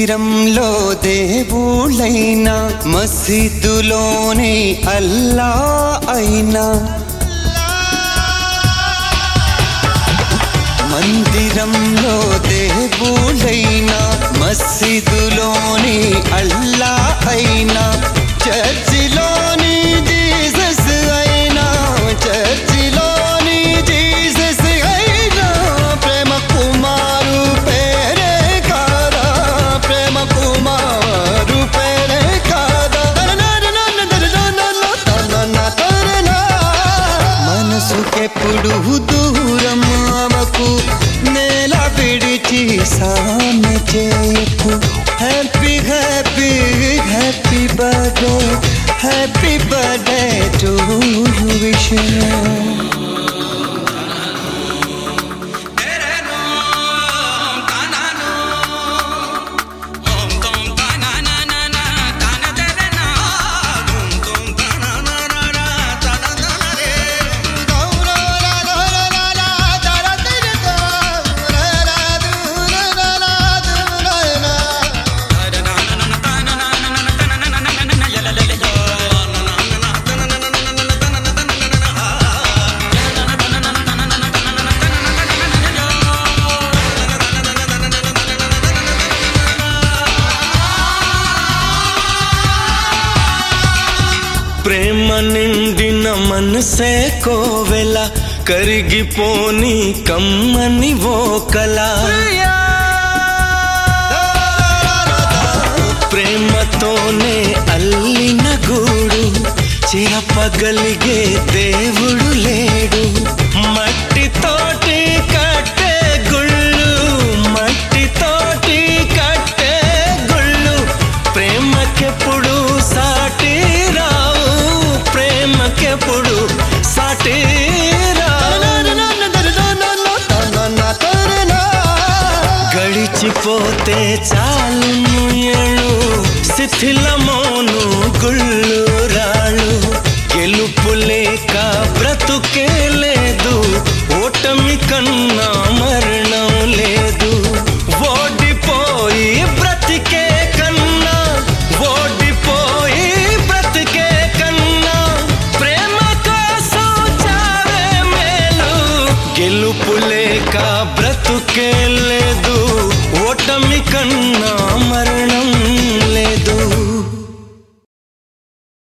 మందిరంలో దేవుళ్ళైనా మసీదులోనే అల్లా అయినా మందిరంలో దేవుళ్ళైనా మసీదులోని అల్లా అయినా చర్చిలోని జీసస్ అయినా చర్చిలోని జీసస్ అయినా ప్రేమ కుమారు పేరే కాదా ప్రేమ కుమారు పేరే కాదా మనసుకెప్పుడు దూరం అవకు నేల విడిచి సామె చేయకు happy happy happy birthday happy birthday to Vishnu ప్రేమ నిండిన మనసే కోవెల కరిగిపోని కమ్మని ఓకల ప్రేమతోనే అల్లిన గూడు చిరపగలిగే దేవుడు లేడు మట్టితోటి కట్టే గుళ్ళు మట్టితోటి కట్టే గుళ్ళు ప్రేమకెప్పుడు సాటి రావు ప్రేమకెప్పుడు సాటి గడిచిపోతే చాలును ఏళ్ళు శిథిలమోను గుళ్ళు రాళ్ళు గెలుపు లేక బ్రతుకే లేదు ఓటమి కన్నా మరణం లేదు ఓడిపోయి బ్రతికే కన్నా ఓడిపోయి బ్రతికే కన్నా ప్రేమ కోసం చావే మేలు గెలుపు లేక బ్రతుకే లేదు ఓటమి కన్నా